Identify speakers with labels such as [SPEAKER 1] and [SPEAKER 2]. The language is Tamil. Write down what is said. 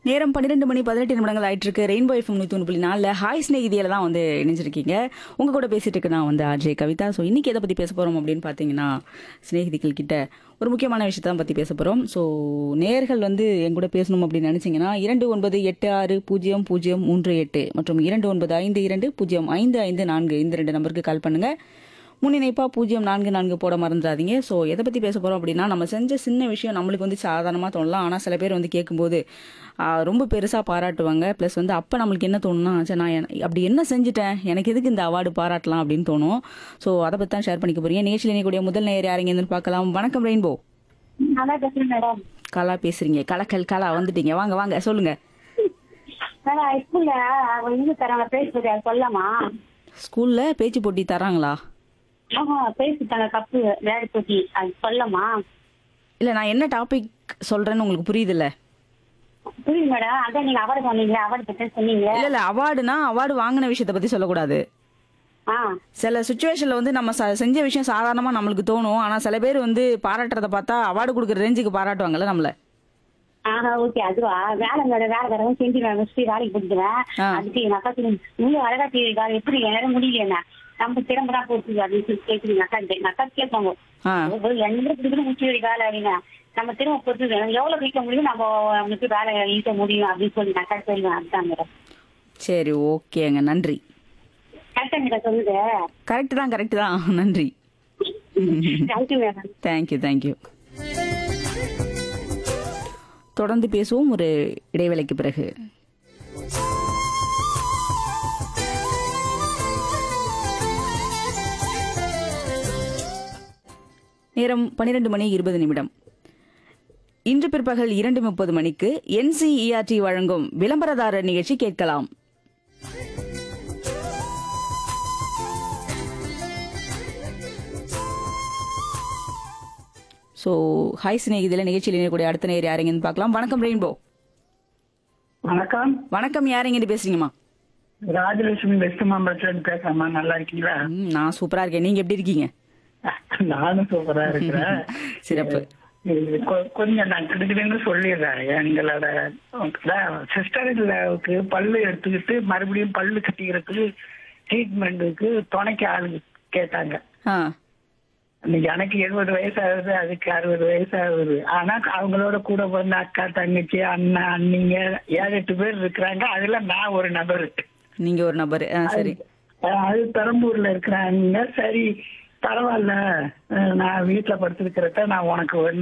[SPEAKER 1] நேரம் பன்னிரெண்டு மணி பதினெட்டு நிமிடங்கள் ஆயிட்டு இருக்கு ரெயின்போ எஃப்எம் நூத்தி ஒன்று புள்ளி நாலுல ஹாய் ஸ்நேகிதியில தான் வந்து இணைஞ்சிருக்கீங்க உங்க கூட பேசிட்டு இருக்கு நான் வந்து அஜய் கவிதா ஸோ இன்னைக்கு எதை பத்தி பேச போறோம் அப்படின்னு பாத்தீங்கன்னா சிநேகிதிகள் கிட்ட ஒரு முக்கியமான விஷயத்தை தான் பத்தி பேச போறோம் ஸோ நேர்கள் வந்து என் கூட பேசணும் அப்படின்னு நினைச்சீங்கன்னா இரண்டு ஒன்பது எட்டு ஆறு பூஜ்ஜியம் பூஜ்ஜியம் மூன்று எட்டு மற்றும் இரண்டு ஒன்பது ஐந்து இரண்டு பூஜ்ஜியம் ஐந்து ஐந்து நான்கு இந்த ரெண்டு நம்பருக்கு கால் பண்ணுங்க முன்னிணைப்பா பூஜ்ஜியம் நான்கு நான்கு போட மறந்துடாதீங்க ஸோ எதை பற்றி பேச போகிறோம் அப்படின்னா நம்ம செஞ்ச சின்ன விஷயம் நம்மளுக்கு வந்து சாதாரணமாக தோணலாம் ஆனால் சில பேர் வந்து கேட்கும்போது ஆ, ரொம்ப பெருசாக பாராட்டுவாங்க ப்ளஸ் வந்து அப்போ நம்மளுக்கு என்ன தோணும்னா சரி நான் என- அப்படி என்ன செஞ்சுட்டேன் எனக்கு எதுக்கு இந்த அவார்டு பாராட்டலாம் அப்படின்னு தோணும் ஸோ அதை பற்றி தான் ஷேர் பண்ணிக்க போறீங்க நிகழ்ச்சியில் இணையக்கூடிய முதல் நேர் யாருங்கன்னு பார்க்கலாம் வணக்கம் ரெயின்போ
[SPEAKER 2] நல்லா பேசுறேன் மேடம்
[SPEAKER 1] கலா பேசுறீங்க கலக்கல் கலா வந்துட்டீங்க வாங்க வாங்க சொல்லுங்க
[SPEAKER 2] மேடம் ஸ்கூல்ல இது தராங்க பேசுறது அது சொல்லலாமா
[SPEAKER 1] ஸ்கூலில் பேச்சு போட்டி தராங்களா
[SPEAKER 2] ஆமா பேசி தராங்க கப்பு விளையாட்டு போட்டி அது சொல்லலாமா
[SPEAKER 1] இல்லை நான் என்ன டாபிக் சொல்கிறேன்னு உங்களுக்கு புரியுதுல்ல
[SPEAKER 2] புரியுது மேடம் அதான் நீங்க அவார்டு சொன்னீங்க அவார்டு பத்தி சொன்னீங்க
[SPEAKER 1] இல்லை இல்லை அவார்டுனா அவார்டு வாங்கின விஷயத்தை பற்றி சொல்லக்கூடாது
[SPEAKER 2] ஆ
[SPEAKER 1] சில சுச்சுவேஷன்ல வந்து நம்ம ச- செஞ்ச விஷயம் சாதாரணமா நம்மளுக்கு தோணும் ஆனா சில பேர் வந்து பாராட்டுறத பார்த்தா அவார்டு கொடுக்குற ரேஞ்சுக்கு பாராட்டுவாங்கல்ல நம்மள
[SPEAKER 2] ஆஹா ஓகே அதுவா வேலை மேடம் வேலை தரவும் செஞ்சு நான் முடிச்சுட்டு வேலைக்கு போட்டுக்கிறேன்
[SPEAKER 1] ஆ.
[SPEAKER 2] அதுக்கு எங்க அக்கா சொல்லி இவ்வளவு அழகா தெரியுதா எப்படி என்னால முடியல என்ன நம்ம திறமை தான் போட்டு அப்படின்னு சொல்லி கேட்குது எங்க அக்கா கிட்ட. எங்க அக்கா கேட்பாங்க
[SPEAKER 1] ஆ
[SPEAKER 2] ஒரு எண்ணூறு பிடிக்கணும் முக்கிய ஒரு வேலை அப்படின்னா நம்ம திரும்ப பொறுத்து எவ்வளவு வைக்க முடியும் நம்ம அவனுக்கு வேலை ஈட்ட முடியும் அப்படின்னு சொல்லி நான் கரெக்ட் சொல்லுவேன் அதுதான் மேடம்
[SPEAKER 1] சரி ஓகேங்க நன்றி
[SPEAKER 2] கரெக்டா மேடம் சொல்லுது
[SPEAKER 1] கரெக்ட் தான் கரெக்ட் தான் நன்றி
[SPEAKER 2] தேங்க்யூ மேடம்
[SPEAKER 1] தேங்க்யூ தேங்க்யூ தொடர்ந்து பேசுவோம் ஒரு இடைவேளைக்கு பிறகு நேரம் பன்னிரண்டு மணி இருபது நிமிடம் இன்று பிற்பகல் இரண்டு முப்பது மணிக்கு என்சிஇஆர்டி வழங்கும் விளம்பரதாரர் நிகழ்ச்சி கேட்கலாம் ஸோ ஹாய் சிநேகிதில் நிகழ்ச்சியில் இணையக்கூடிய அடுத்த நேர் யாருங்கன்னு பார்க்கலாம் வணக்கம் ரெயின்போ
[SPEAKER 3] வணக்கம்
[SPEAKER 1] வணக்கம் யாருங்கன்னு பேசுறீங்கம்மா
[SPEAKER 3] ராஜலட்சுமி வெஸ்ட் மாம்பலத்துல இருந்து பேசுறேம்மா நல்லா இருக்கீங்களா
[SPEAKER 1] ம், நான் சூப்பரா இருக்கேன் நீங்க எப்படி இருக்கீங்க
[SPEAKER 3] நானும் சூப்பரா இருக்கிறேன்
[SPEAKER 1] சிறப்பு
[SPEAKER 3] இது கொ- கொஞ்சம் நான் கிட்டத்தட்ட சொல்லிடுறேன் எங்களோட சிஸ்டருக்கு பல்லு எடுத்துக்கிட்டு மறுபடியும் பல்லு கட்டிக்கிறதுக்கு ட்ரீட்மெண்ட்டுக்கு துணைக்கு ஆளு கேட்டாங்க
[SPEAKER 1] ஆ
[SPEAKER 3] இன்னைக்கு எனக்கு எழுபது வயசு ஆகுது அதுக்கு அறுபது வயசு ஆகுது ஆனா அவங்களோட கூட பிறந்த அக்கா தங்கச்சி அண்ணன் அண்ணிங்க ஏழு எட்டு பேர் இருக்கிறாங்க அதுல நான் ஒரு நபர்
[SPEAKER 1] நீங்க ஒரு நபர் ஆ சரி
[SPEAKER 3] அஹ் அது பெரம்பூர்ல இருக்கிறாங்க சரி பரவாயில்ல அஹ் நான் வீட்டுல படுத்திருக்கிறத நான் உனக்கு வந்து